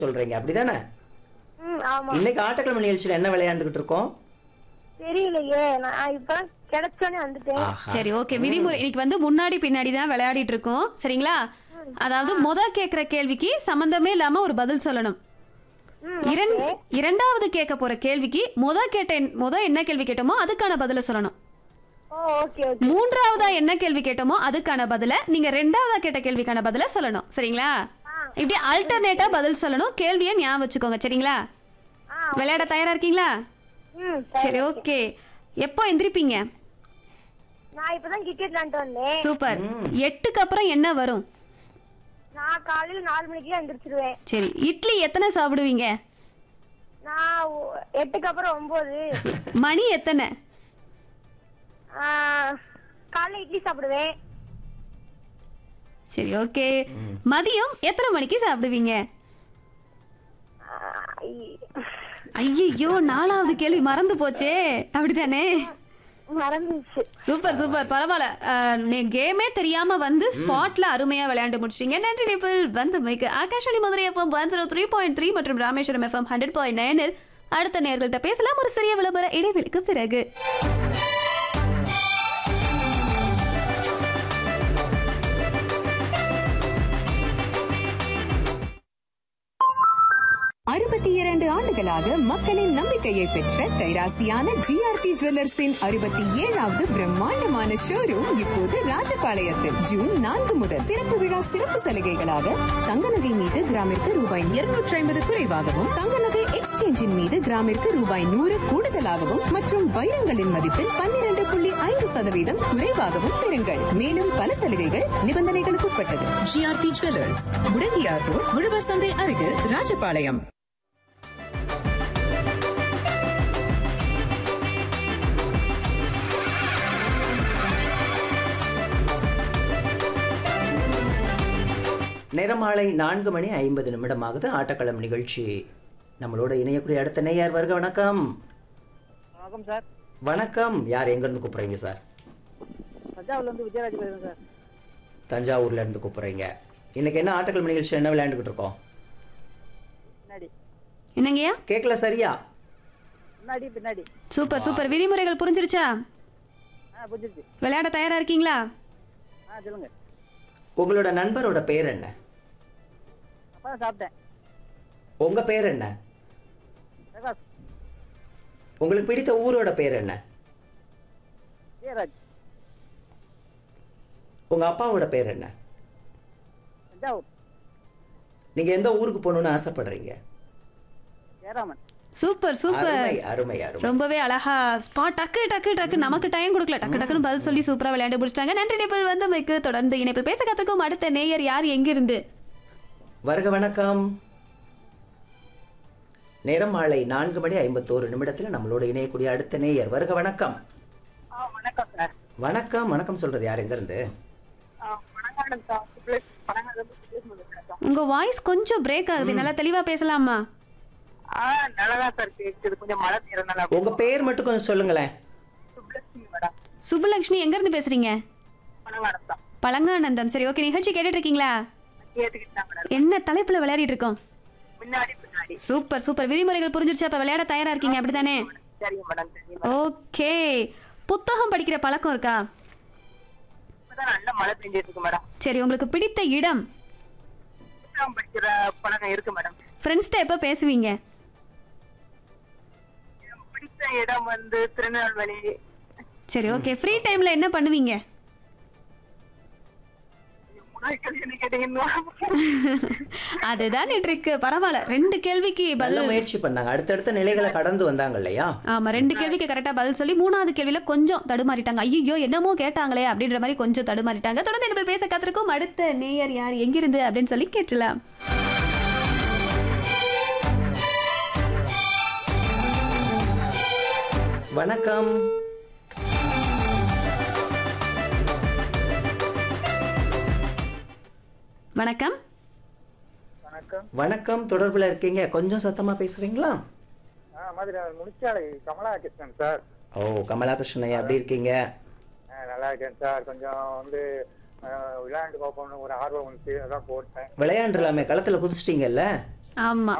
சொல்றீங்க அப்படிதானே ம் ஆமா இன்னைக்கு ஆட்டக்கிழமை நிகழ்ச்சியில என்ன விளையாண்டுகிட்டு இருக்கோம் தெரியலையே நான் இப்ப கிடைச்சோன்னே வந்துட்டேன் ஆஹா. சரி ஓகே விதிமுறை இன்னைக்கு வந்து முன்னாடி பின்னாடி தான் விளையாடிட்டு இருக்கோம் சரிங்களா அதாவது முத கேக்குற கேள்விக்கு சம்பந்தமே இல்லாம ஒரு பதில் சொல்லணும் ம் இரண்- இரண்டாவது கேட்க போற கேள்விக்கு முத கேட்ட முத என்ன கேள்வி கேட்டோமோ அதுக்கான பதில சொல்லணும் ஓ ஓகே ஓகே மூன்றாவதா என்ன கேள்வி கேட்டோமோ அதுக்கான பதில நீங்க ரெண்டாவதா கேட்ட கேள்விக்கான பதில சொல்லணும் சரிங்களா இப்படி ஆல்டர்னேட்டா பதில் சொல்லணும் கேள்வியை ஞாபகம் வச்சுக்கோங்க சரிங்களா ஆ விளையாட தயாரா இருக்கீங்களா ம் சரி ஓகே எப்போ எந்திரிப்பீங்க நான் இப்பதான் கிரிக்கெட் விளையாண்டு வந்தேன் சூப்பர் எட்டுக்கு அப்புறம் என்ன வரும் நான் காலையில நாலு மணிக்கு எந்திரிச்சிருவேன் சரி இட்லி எத்தனை சாப்பிடுவீங்க நான் ஒ- எட்டுக்கு அப்புறம் ஒன்பது மணி எத்தனை ஆ, காலைல இட்லி சாப்பிடுவேன் சரி ஓகே மதியம் எத்தனை மணிக்கு சாப்பிடுவீங்க ஆ, ஐ- ஐயோ நாலாவது கேள்வி மறந்து போச்சே அப்படிதானே மறந்துச்சு சூப்பர் சூப்பர் பரவாயில்ல அஹ், நீ கேமே தெரியாம வந்து ஸ்பாட்ல அருமையா விளையாண்டு முடிச்சிட்டீங்க நன்றி நிபிள் வந்து மைக்கு Akashvani Madurai FM one zero three point three மற்றும் ராமேஸ்வரம் எஃப்எம் ஹண்ட்ரட் பாயிண்ட் நைனில் அடுத்த நேர்கள்ட்ட பேசலாம் ஒரு சிறிய விளம்பர இடைவெளிக்கு பிறகு அறுபத்தி இரண்டு ஆண்டுகளாக மக்களின் நம்பிக்கையை பெற்ற கைராசியான ஜிஆர்டி ஜுவல்லர்ஸின் அறுபத்தி ஏழாவது பிரம்மாண்டமான ஷோரூம் இப்போது ராஜபாளையத்தில் ஜூன் நான்கு முதல் திறப்பு விழா சிறப்பு சலுகைகளாக தங்க நகை மீது கிராமிற்கு ரூபாய் இருநூற்றி ஐம்பது குறைவாகவும் தங்க நகை எக்ஸ்சேஞ்சின் மீது கிராமிற்கு ரூபாய் நூறு கூடுதலாகவும் மற்றும் வைரங்களின் மதிப்பில் பன்னிரண்டு புள்ளி ஐந்து சதவீதம் குறைவாகவும் பெறுங்கள் மேலும் பல சலுகைகள் நிபந்தனைகளுக்கு உட்பட்டது ஜிஆர்டி ஜுவல்லர்ஸ் முடங்கியார் ரோட் உழவர் சந்தை அருகில் ராஜபாளையம் நேரமாலை நான்கு மணி ஐம்பது நிமிடமாகுது ஆட்டக்களம் நிகழ்ச்சி நம்மளோட இணையக்கூடிய அடுத்த நேயர் வருக வணக்கம் வணக்கம் சார் வணக்கம் யார் எங்கேருந்து கூப்பிட்றீங்க சார் தஞ்சாவூர்ல இருந்து விஜயராஜ் பேசுறேன் சார் தஞ்சாவூர்ல இருந்து கூப்பிட்றீங்க இன்னைக்கு என்ன ஆட்டக்கிழமை நிகழ்ச்சி என்ன விளையாண்டுக்கிட்டு இருக்கோம் பின்னாடி என்னங்கய்யா கேட்கல சரியா முன்னாடி பின்னாடி சூப்பர் சூப்பர் விதிமுறைகள் புரிஞ்சிருச்சா ஆ புரிஞ்சிருச்சு விளையாட தயாரா இருக்கீங்களா ஆ சொல்லுங்க உங்களோட நண்பரோட பேர் என்ன அப்பா தான் சாப்பிட்டேன் உங்க பேர் என்ன பிரகாஷ் உங்களுக்கு பிடித்த ஊரோட பேர் என்ன விஜயராஜ் உங்க அப்பாவோட பேர் என்ன தஞ்சாவூர் நீங்க எந்த ஊருக்கு போகணும்னு ஆசைப்படுறீங்க ஜெயராமன் சூப்பர் சூப்பர் அருமை அருமை அருமை ரொம்பவே அழகா ஸ்பாட் டக்கு டக்கு டக்கு நமக்கு டைம் கொடுக்கல டக்கு டக்குன்னு பதில் சொல்லி சூப்பரா விளையாண்டு முடிச்சிட்டாங்க நன்றி இணைப்பில் வந்து மைக்கு தொடர்ந்து இணைப்பில் பேச கத்துக்கும் அடுத்த நேயர் யார் எங்கிருந்து வருக வணக்கம் நேரம் மாலை நான்கு மணி ஐம்பத்தோரு நிமிடத்துல நம்மளோட இணையக்கூடிய அடுத்த நேயர் வருக வணக்கம் ஆ வணக்கம் சார் வணக்கம் வணக்கம் சொல்றது யார் எங்க இருந்து Panangadam sir plus Panangadam plus உங்க வாய்ஸ் கொஞ்சம் பிரேக் ஆகுது நல்லா தெளிவா பேசலாமா ஆ நல்லா சார் கேக்குது கொஞ்சம் மழை பெய்யறதுனால உங்க பேர் மட்டும் கொஞ்சம் சொல்லுங்களேன் சுப்லட்சுமி மேடம் சுப்புலட்சுமி எங்க இருந்து பேசுறீங்க பணங்காடம் தான் பழங்கானந்தம் சரி ஓகே நிகழ்ச்சி கேட்டுட்டு இருக்கீங்களா கேட்டுக்கிட்டு தான் மேடம் என்ன தலைப்புல விளையாடிட்டு இருக்கோம் முன்னாடி பின்னாடி சூப்பர் சூப்பர் விதிமுறைகள் புரிஞ்சிருச்சு அப்ப விளையாட தயாரா இருக்கீங்க அப்படிதானே சரிங்க மேடம் சரிங்க ஓகே புத்தகம் படிக்கிற பழக்கம் இருக்கா இப்பதான் நல்ல மழை பெஞ்சிட்டு இருக்கு மேடம் சரி உங்களுக்கு பிடித்த இடம் புத்தகம் படிக்கிற பழக்கம் இருக்கு மேடம் ஃப்ரெண்ட்ஸ்கிட்ட எப்போ பேசுவீங்க எனக்கு பிடித்த இடம் வந்து திருநெல்வேலி சரி ஓகே ஃப்ரீ டைம்ல என்ன பண்ணுவீங்க முன்னாடி கேள்வி என்ன கேட்டீங்கன்னா அதுதான் இருக்கு பரவாயில்ல ரெண்டு கேள்விக்கு நல்ல பதில் முயற்சி பண்ணாங்க அடுத்தடுத்த நிலைகளை கடந்து வந்தாங்க இல்லையா ஆமா ரெண்டு கேள்விக்கு கரெக்டா பதில் சொல்லி மூணாவது கேள்வியில கொஞ்சம் தடுமாறிட்டாங்க ஐயோ என்னமோ கேட்டாங்களே அப்படின்ற மாதிரி கொஞ்சம் தடுமாறிட்டாங்க தொடர்ந்து என்ன பேச காத்திருக்கும் அடுத்த நேயர் யார் எங்கிருந்து அப்படின்னு சொல்லி கேட்டலாம் வணக்கம் வணக்கம் வணக்கம் வணக்கம் தொடர்புல இருக்கீங்க கொஞ்சம் சத்தமா பேசுறீங்களா ஆ மாதிரி முடிச்சாலை கமலா கிருஷ்ணன் சார் ஓ கமலாகிருஷ்ணன் ஐயா எப்படி இருக்கீங்க ஆ, நல்லா இருக்கேன் சார் கொஞ்சம் வந்து ஆ, விளையாண்டு பார்ப்போம்னு ஒரு ஆர்வம் வந்துச்சு அதான் போட்டேன் விளையாண்டுலாமே களத்துல குதிச்சிட்டீங்கல்ல ஆமா